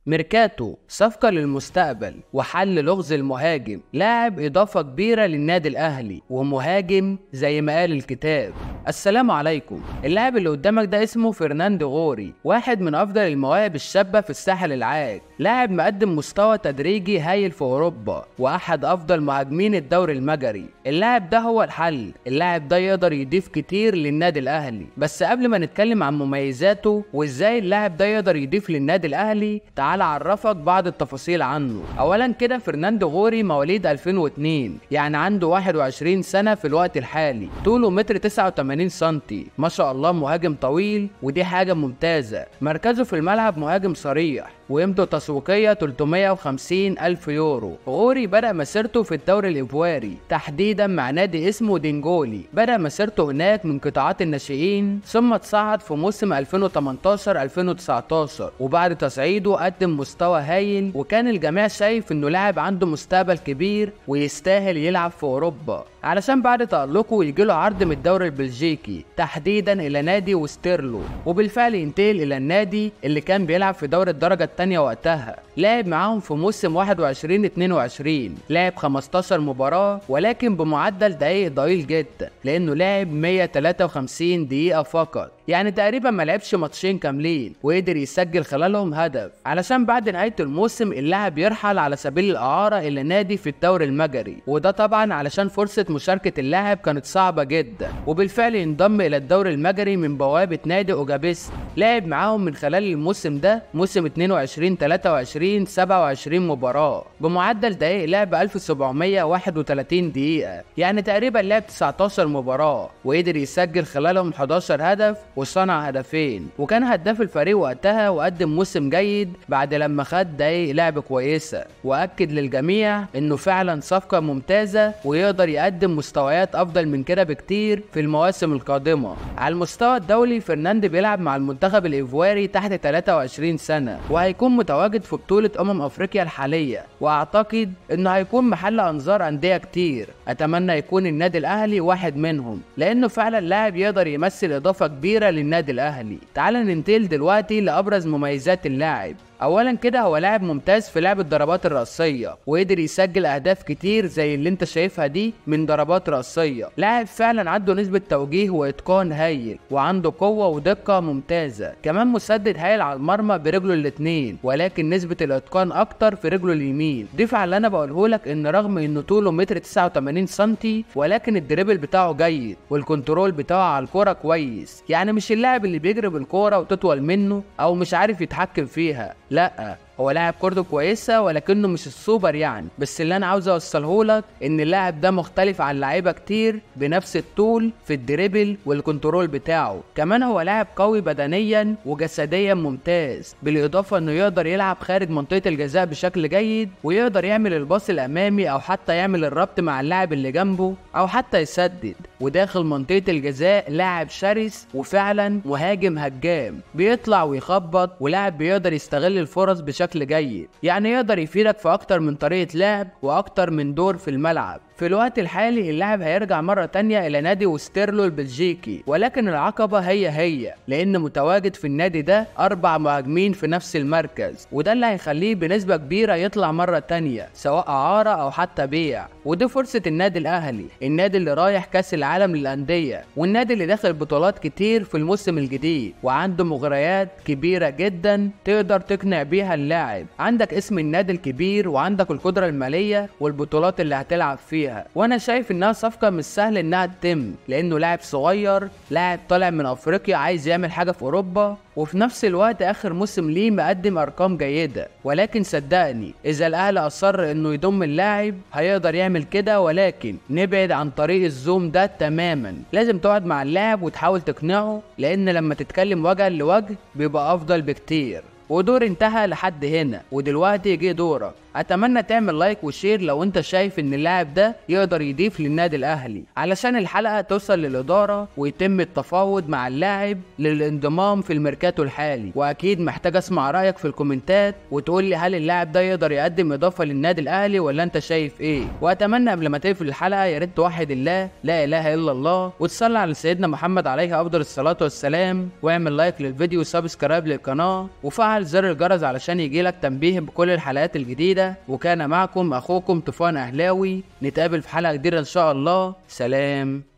ميركاتو صفقة للمستقبل وحل لغز المهاجم لاعب إضافة كبيرة للنادي الأهلي ومهاجم زي ما قال الكتاب السلام عليكم اللاعب اللي قدامك ده اسمه فرناندو غوري واحد من أفضل المواهب الشابة في الساحل العاج لاعب مقدم مستوى تدريجي هايل في أوروبا وأحد أفضل مهاجمين الدوري المجري اللاعب ده هو الحل اللاعب ده يقدر يضيف كتير للنادي الأهلي بس قبل ما نتكلم عن مميزاته وإزاي اللاعب ده يقدر يضيف للنادي الأهلي تعال أعرفك بعض التفاصيل عنه أولا كده فرناندو غوري مواليد 2002 يعني عنده 21 سنة في الوقت الحالي طوله متر 89 سنتي ما شاء الله مهاجم طويل ودي حاجة ممتازة مركزه في الملعب مهاجم صريح وقيمته التسويقية 350 ألف يورو غوري بدأ مسيرته في الدوري الإيفواري تحديدا مع نادي اسمه دينجولي بدأ مسيرته هناك من قطاعات الناشئين ثم تصعد في موسم 2018-2019 وبعد تصعيده قدم مستوى هايل وكان الجميع شايف انه لاعب عنده مستقبل كبير ويستاهل يلعب في اوروبا علشان بعد تألقه يجيله عرض من الدوري البلجيكي تحديدا الى نادي وستيرلو وبالفعل ينتقل الى النادي اللي كان بيلعب في دوري الدرجة الثانية وقتها لعب معاهم في موسم 21 22 لعب 15 مباراة ولكن بمعدل دقايق ضئيل جدا لانه لعب 153 دقيقة فقط يعني تقريبا ما لعبش ماتشين كاملين وقدر يسجل خلالهم هدف علشان بعد نهاية الموسم اللاعب يرحل على سبيل الإعارة إلى نادي في الدوري المجري وده طبعا علشان فرصة مشاركة اللاعب كانت صعبة جدا وبالفعل ينضم إلى الدوري المجري من بوابة نادي أوجابيس لعب معاهم من خلال الموسم ده موسم 22 23 27 مباراة بمعدل دقائق لعب 1731 دقيقة يعني تقريبا لعب 19 مباراة وقدر يسجل خلالهم 11 هدف وصنع هدفين وكان هداف الفريق وقتها وقدم موسم جيد بعد لما خد دقايق لعب كويسة وأكد للجميع إنه فعلا صفقة ممتازة ويقدر يقدم مستويات أفضل من كده بكتير في المواسم القادمة على المستوى الدولي فرناند بيلعب مع المنتخب الإيفواري تحت 23 سنة وهيكون متواجد في بطولة أمم أفريقيا الحالية وأعتقد إنه هيكون محل أنظار أندية كتير أتمنى يكون النادي الأهلي واحد منهم لأنه فعلا لاعب يقدر يمثل إضافة كبيرة للنادي الأهلي تعال ننتقل دلوقتي لأبرز مميزات اللاعب اولا كده هو لاعب ممتاز في لعب الضربات الرأسية وقدر يسجل اهداف كتير زي اللي انت شايفها دي من ضربات رأسية لاعب فعلا عنده نسبة توجيه واتقان هايل وعنده قوة ودقة ممتازة كمان مسدد هايل على المرمى برجله الاتنين ولكن نسبة الاتقان اكتر في رجله اليمين ضيف على اللي انا بقوله لك ان رغم انه طوله متر 89 سنتي ولكن الدريبل بتاعه جيد والكنترول بتاعه على الكورة كويس يعني مش اللاعب اللي بيجري بالكورة وتطول منه او مش عارف يتحكم فيها لا هو لاعب كورته كويسة ولكنه مش السوبر يعني بس اللي انا عاوز اوصله لك ان اللاعب ده مختلف عن لعيبة كتير بنفس الطول في الدريبل والكنترول بتاعه كمان هو لاعب قوي بدنيا وجسديا ممتاز بالاضافة انه يقدر يلعب خارج منطقة الجزاء بشكل جيد ويقدر يعمل الباص الامامي او حتى يعمل الربط مع اللاعب اللي جنبه او حتى يسدد وداخل منطقة الجزاء لاعب شرس وفعلا مهاجم هجام بيطلع ويخبط ولاعب بيقدر يستغل الفرص بشكل بشكل جيد يعني يقدر يفيدك في اكتر من طريقة لعب واكتر من دور في الملعب في الوقت الحالي اللاعب هيرجع مرة تانية إلى نادي وستيرلو البلجيكي ولكن العقبة هي هي لأن متواجد في النادي ده أربع مهاجمين في نفس المركز وده اللي هيخليه بنسبة كبيرة يطلع مرة تانية سواء إعارة أو حتى بيع ودي فرصة النادي الأهلي النادي اللي رايح كأس العالم للأندية والنادي اللي داخل بطولات كتير في الموسم الجديد وعنده مغريات كبيرة جدا تقدر تقنع بيها اللاعب عندك اسم النادي الكبير وعندك القدرة المالية والبطولات اللي هتلعب فيها فيها وانا شايف انها صفقه مش سهل انها تتم لانه لاعب صغير لاعب طالع من افريقيا عايز يعمل حاجه في اوروبا وفي نفس الوقت اخر موسم ليه مقدم ارقام جيده ولكن صدقني اذا الاهلي اصر انه يضم اللاعب هيقدر يعمل كده ولكن نبعد عن طريق الزوم ده تماما لازم تقعد مع اللاعب وتحاول تقنعه لان لما تتكلم وجها لوجه بيبقى افضل بكتير ودور انتهى لحد هنا ودلوقتي جه دورك اتمنى تعمل لايك وشير لو انت شايف ان اللاعب ده يقدر يضيف للنادي الاهلي علشان الحلقه توصل للاداره ويتم التفاوض مع اللاعب للانضمام في الميركاتو الحالي واكيد محتاج اسمع رايك في الكومنتات وتقول لي هل اللاعب ده يقدر يقدم اضافه للنادي الاهلي ولا انت شايف ايه واتمنى قبل ما تقفل الحلقه يا ريت توحد الله لا اله الا الله وتصلي على سيدنا محمد عليه افضل الصلاه والسلام واعمل لايك للفيديو وسبسكرايب للقناه وفعل وفعل زر الجرس علشان يجيلك تنبيه بكل الحلقات الجديدة وكان معكم أخوكم طوفان أهلاوي نتقابل في حلقة جديدة إن شاء الله سلام